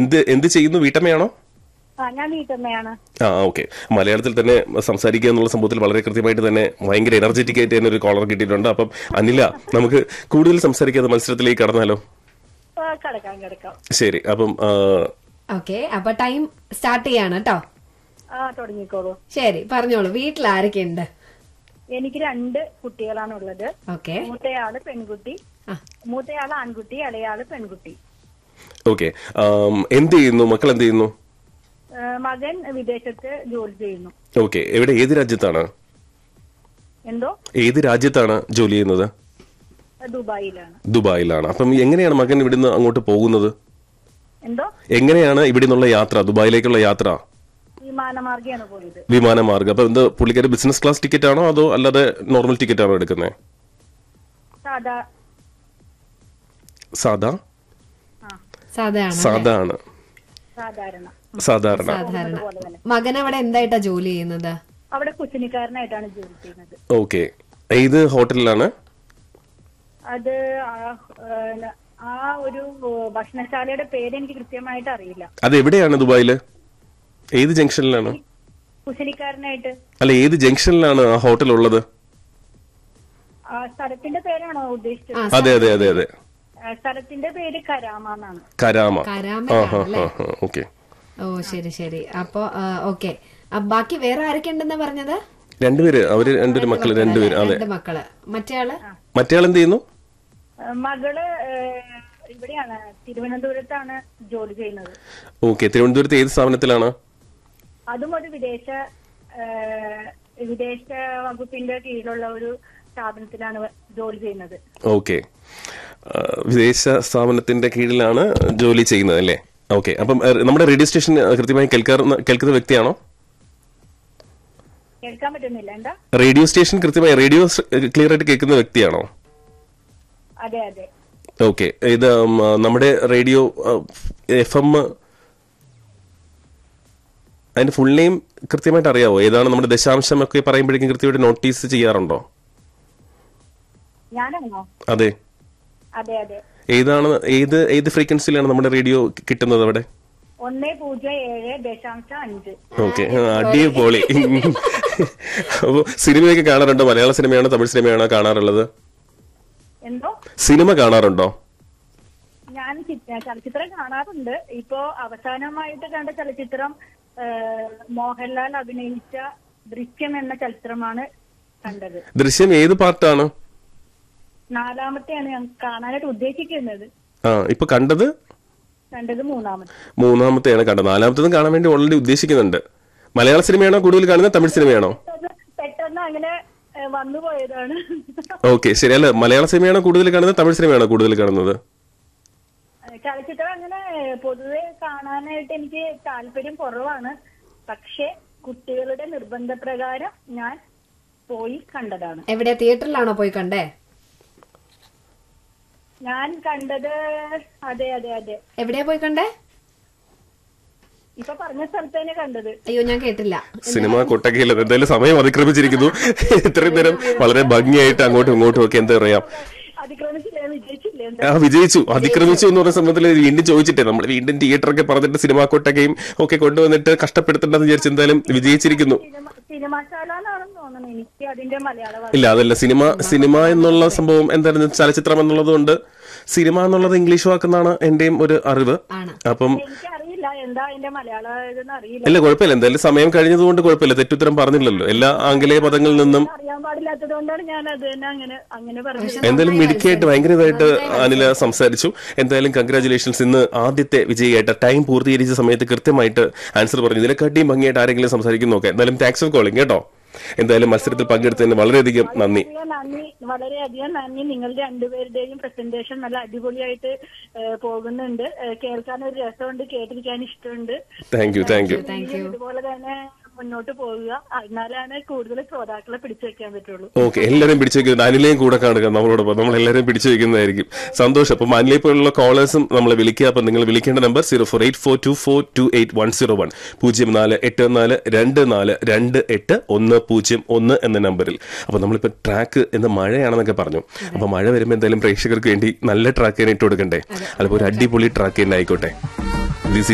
എന്ത് എന്ത് ചെയ്യുന്നു വീട്ടമ്മയാണോ ആ ഞാൻ വീട്ടമ്മയാണ് ആ ഓക്കെ മലയാളത്തിൽ തന്നെ സംസാരിക്കുക എന്നുള്ള സംഭവത്തിൽ വളരെ കൃത്യമായിട്ട് തന്നെ ഭയങ്കര എനർജറ്റിക് ആയിട്ട് തന്നെ ഒരു കോളർ കിട്ടിയിട്ടുണ്ട് അപ്പം അനില നമുക്ക് കൂടുതൽ സംസാരിക്കാതെ മത്സരത്തിലേക്ക് കടന്നാലോ ആ, കിടക്കാം കിടക്കാം ശരി അപ്പം ആ, ഓക്കെ അപ്പൊ ടൈം സ്റ്റാർട്ട് ചെയ്യാണ് കേട്ടോ ആ തുടങ്ങിക്കോളൂ ശരി പറഞ്ഞോളൂ വീട്ടിൽ ആരൊക്കെയുണ്ട് എനിക്ക് രണ്ട് കുട്ടികളാണ് ഉള്ളത് ഓക്കെ മൂത്തയാള് പെൺകുട്ടി ആ മൂത്തയാള് ആൺകുട്ടി ഇളയാള് പെൺകുട്ടി ഓക്കെ ആം, എന്ത് ചെയ്യുന്നു മക്കൾ എന്ത് ചെയ്യുന്നു ആ, മകൻ വിദേശത്ത് ജോലി ചെയ്യുന്നു ഓക്കെ എവിടെ ഏത് രാജ്യത്താണ് എന്തോ ഏത് രാജ്യത്താണ് ജോലി ചെയ്യുന്നത് ദുബായിലാണ് ദുബായിലാണ് അപ്പം എങ്ങനെയാണ് മകൻ ഇവിടുന്ന് അങ്ങോട്ട് പോകുന്നത് എന്തോ എങ്ങനെയാണ് ഇവിടെ നിന്നുള്ള യാത്ര ദുബായിലേക്കുള്ള യാത്ര വിമാനമാർഗയാണ് പോയത് വിമാനമാർഗം അപ്പൊ എന്ത് പുള്ളിക്കാരി ബിസിനസ് ക്ലാസ് ടിക്കറ്റ് ആണോ അതോ അല്ലാതെ നോർമൽ ടിക്കറ്റ് ആണോ എടുക്കുന്നത് സാധാ സാധാ ആ സാധാരണ സാധാ ആണ് സാധാരണ സാധാരണ സാധാരണ മകൻ അവിടെ എന്തായിട്ടാ ജോലി ചെയ്യുന്നത് അവിടെ കുശിനിക്കാരനായിട്ടാണ് ജോലി ചെയ്യുന്നത് ഓക്കെ ഏത് ഹോട്ടലിലാണ് അത് ആ- ഏഹ് ആ ഒരു ഭക്ഷണശാലയുടെ പേര് എനിക്ക് കൃത്യമായിട്ട് അറിയില്ല അത് എവിടെയാണ് ദുബായില് ഏത് ജംഗ്ഷനിലാണ് കുശിനിക്കാരനായിട്ട് അല്ല ഏത് ജംഗ്ഷനിലാണ് ആ ഹോട്ടൽ ഉള്ളത് ആ സ്ഥലത്തിന്റെ പേരാണോ ഉദ്ദേശിച്ചത് ആ അതെ അതെ അതെ അതെ ആ, സ്ഥലത്തിന്റെ പേര് കരാമ എന്നാണ് കരാമ ആ കരാമയാണ് ഹാ അല്ലേ ഹാ ഓക്കെ ഓ ശരി ശരി അപ്പൊ ഓക്കെ ബാക്കി വേറെ ആരൊക്കെ ഉണ്ടെന്ന് പറഞ്ഞത് രണ്ടുപേര് അവര് രണ്ടൊരു മക്കള് രണ്ടുപേര് അതെ രണ്ട് മക്കള് മറ്റേ ആള് മറ്റേ എന്ത് ചെയ്യുന്നു ആ, മകള് ഏഹ്, ഇവിടെയാണ് തിരുവനന്തപുരത്താണ് ജോലി ചെയ്യുന്നത് ഓക്കെ തിരുവനന്തപുരത്ത് ഏത് സ്ഥാപനത്തിലാണ് അതും ഒരു വിദേശ ഏഹ്, വിദേശ വകുപ്പിന്റെ കീഴിലുള്ള ഒരു സ്ഥാപനത്തിലാണ് ജോലി ചെയ്യുന്നത് ഓക്കെ വിദേശ സ്ഥാപനത്തിന്റെ കീഴിലാണ് ജോലി ചെയ്യുന്നത് അല്ലേ ഓക്കെ അപ്പം ഏഹ്, നമ്മുടെ റേഡിയോ സ്റ്റേഷൻ കൃത്യമായി കേൾക്കാറുന്ന കേൾക്കുന്ന വ്യക്തിയാണോ കേൾക്കാൻ പറ്റുന്നില്ല എന്താ റേഡിയോ സ്റ്റേഷൻ കൃത്യമായി റേഡിയോ ക്ലിയർ ആയിട്ട് കേൾക്കുന്ന വ്യക്തിയാണോ അതെ അതെ ഓക്കെ ഇത് ഉം, ആ, നമ്മുടെ റേഡിയോ എഫ് എം അതിന്റെ ഫുൾ നെയിം കൃത്യമായിട്ട് അറിയാവോ ഏതാണ് നമ്മുടെ ദശാംശം ഒക്കെ പറയുമ്പോഴേക്കും കൃത്യമായിട്ട് നോട്ടീസ് ചെയ്യാറുണ്ടോ ഞാനാണോ അതെ അതെ അതെ ഏതാണ് ഏത് ഏത് ഫ്രീക്വൻസിയിലാണ് നമ്മുടെ റേഡിയോ കിട്ടുന്നത് അവിടെ ഒന്ന് പൂജ്യം ഏഴ് ദശാംശം അഞ്ച് ഓക്കെ അടിപൊളി അപ്പൊ സിനിമയൊക്കെ കാണാറുണ്ടോ മലയാള സിനിമയാണോ തമിഴ് സിനിമയാണോ കാണാറുള്ളത് എന്തോ സിനിമ കാണാറുണ്ടോ ഞാൻ ചി- ചലച്ചിത്രം കാണാറുണ്ട് ഇപ്പോ അവസാനമായിട്ട് കണ്ട ചലച്ചിത്രം ഏഹ്, മോഹൻലാൽ അഭിനയിച്ച ദൃശ്യം എന്ന ചലച്ചിത്രമാണ് കണ്ടത് ദൃശ്യം ഏത് പാർട്ടാണ് നാലാമത്തെയാണ് ഞാൻ കാണാനായിട്ട് ഉദ്ദേശിക്കുന്നത് ആ ഇപ്പൊ കണ്ടത് കണ്ടത് മൂന്നാമത്തെ മൂന്നാമത്തെയാണ് കണ്ടത് നാലാമത്തതും കാണാൻ വേണ്ടി ഓൾറെഡി ഉദ്ദേശിക്കുന്നുണ്ട് മലയാള സിനിമയാണോ കൂടുതൽ കാണുന്നത് തമിഴ് സിനിമയാണോ അത് പെട്ടെന്ന് അങ്ങനെ ഏഹ്, വന്നു പോയതാണ് ഓക്കെ ശരി അല്ല മലയാള സിനിമയാണോ കൂടുതൽ കാണുന്നത് തമിഴ് സിനിമയാണോ കൂടുതൽ കാണുന്നത് ചലച്ചിത്രം അങ്ങനെ പൊതുവെ കാണാനായിട്ട് എനിക്ക് താല്പര്യം കുറവാണ് പക്ഷെ കുട്ടികളുടെ നിർബന്ധപ്രകാരം ഞാൻ പോയി കണ്ടതാണ് എവിടെ തിയേറ്ററിലാണോ പോയി കണ്ടേ ഞാൻ കണ്ടത് അതെ അതെ അതെ എവിടെയാ പോയി കണ്ടേ ഇപ്പൊ പറഞ്ഞ സ്ഥലത്ത് തന്നെ കണ്ടത് അയ്യോ ഞാൻ കേട്ടില്ല സിനിമ കൊട്ടകയിൽ എന്തായാലും സമയം അതിക്രമിച്ചിരിക്കുന്നു ഇത്രയും നേരം വളരെ ഭംഗിയായിട്ട് അങ്ങോട്ടും ഇങ്ങോട്ടും ഒക്കെ എന്താ പറയാ അതിക്രമിച്ചില്ലേ വിജയിച്ചില്ലേ എന്താ ആ വിജയിച്ചു അതിക്രമിച്ചു എന്ന് പറയുന്ന സംബന്ധത്തിൽ വീണ്ടും ചോദിച്ചിട്ടേ നമ്മൾ വീണ്ടും തിയേറ്ററൊക്കെ പറഞ്ഞിട്ട് സിനിമ കൊട്ടകയും ഒക്കെ കൊണ്ടുവന്നിട്ട് കഷ്ടപ്പെടുത്തണ്ടെന്ന് വിചാരിച്ച് എന്തായാലും വിജയിച്ചിരിക്കുന്നു സിനിമ സിനിമാശാല എന്നാണെന്ന് തോന്നുന്നു എനിക്ക് അതിന്റെ മലയാള ഭാഷ ഇല്ല അതല്ല സിനിമ സിനിമ എന്നുള്ള സംഭവം എന്തായിരുന്നു ചലച്ചിത്രം എന്നുള്ളത് കൊണ്ട് സിനിമ എന്നുള്ളത് ഇംഗ്ലീഷ് വാക്കെന്നാണ് എന്റെയും ഒരു അറിവ് ആണ് അപ്പം എനിക്കറിയില്ല എന്താ അതിന്റെ മലയാള ഇതെന്ന് അറിയില്ല ഇല്ല കുഴപ്പമില്ല എന്തായാലും സമയം കഴിഞ്ഞതുകൊണ്ട് കുഴപ്പമില്ല തെറ്റുത്തരം പറഞ്ഞില്ലല്ലോ എല്ലാ ആംഗലേയ പദങ്ങളിൽ നിന്നും അറിയാൻ പാടില്ലാത്തത് കൊണ്ടാണ് ഞാൻ അത് തന്നെ അങ്ങനെ അങ്ങനെ പറഞ്ഞത് എന്തായാലും മിടുക്കിയായിട്ട് ഭയങ്കരമായിട്ട് അനില സംസാരിച്ചു എന്തായാലും കൺഗ്രാചുലേഷൻസ് ഇന്ന് ആദ്യത്തെ വിജയിയായിട്ട് ടൈം പൂർത്തീകരിച്ച സമയത്ത് കൃത്യമായിട്ട് ആൻസർ പറഞ്ഞു ഇതിനെക്കാട്ടിയും ഭംഗിയായിട്ട് ആരെങ്കിലും സംസാരിക്കും നോക്കാം എന്തായാലും താങ്ക്സ് ഫോർ കോളിംഗ് കേട്ടോ എന്തായാലും മത്സരത്തിൽ പങ്കെടുത്തതിന് വളരെയധികം നന്ദി വളരെയധികം നന്ദി വളരെയധികം നന്ദി നിങ്ങൾ രണ്ടുപേരുടെയും പ്രസന്റേഷൻ നല്ല അടിപൊളിയായിട്ട് ഏഹ്, പോകുന്നുണ്ട് ഏഹ്, കേൾക്കാൻ ഒരു രസമുണ്ട് കേട്ടിരിക്കാൻ ഇഷ്ടമുണ്ട് താങ്ക് യു താങ്ക് യു ഇനിയും ഇതുപോലെ തന്നെ മുന്നോട്ട് പോവുക എന്നാലാണ് കൂടുതൽ ശ്രോതാക്കളെ പിടിച്ചു വെക്കാൻ പറ്റുള്ളൂ ഓക്കെ എല്ലാവരും പിടിച്ചു വെക്കുന്നത് അനിലയും കൂടെ കാണുക നമ്മളോടൊപ്പം നമ്മൾ എല്ലാവരും പിടിച്ചു വെക്കുന്നതായിരിക്കും സന്തോഷം അപ്പം അനിലെ പോലുള്ള കോളേഴ്സും നമ്മൾ വിളിക്കുക അപ്പം നിങ്ങൾ വിളിക്കേണ്ട number zero four eight four two four two eight one zero one പൂജ്യം നാല് എട്ട് നാല് രണ്ട് നാല് രണ്ട് എട്ട് ഒന്ന് പൂജ്യം ഒന്ന് എന്ന നമ്പറിൽ അപ്പം നമ്മളിപ്പോൾ ട്രാക്ക് എന്ന് മഴയാണെന്നൊക്കെ പറഞ്ഞു അപ്പം മഴ വരുമ്പോൾ എന്തായാലും പ്രേക്ഷകർക്ക് വേണ്ടി നല്ല ട്രാക്ക് തന്നെ ഇട്ട് കൊടുക്കണ്ടേ അതിപ്പോൾ ഒരു അടിപൊളി ട്രാക്ക് തന്നെ ആയിക്കോട്ടെ ദിസ്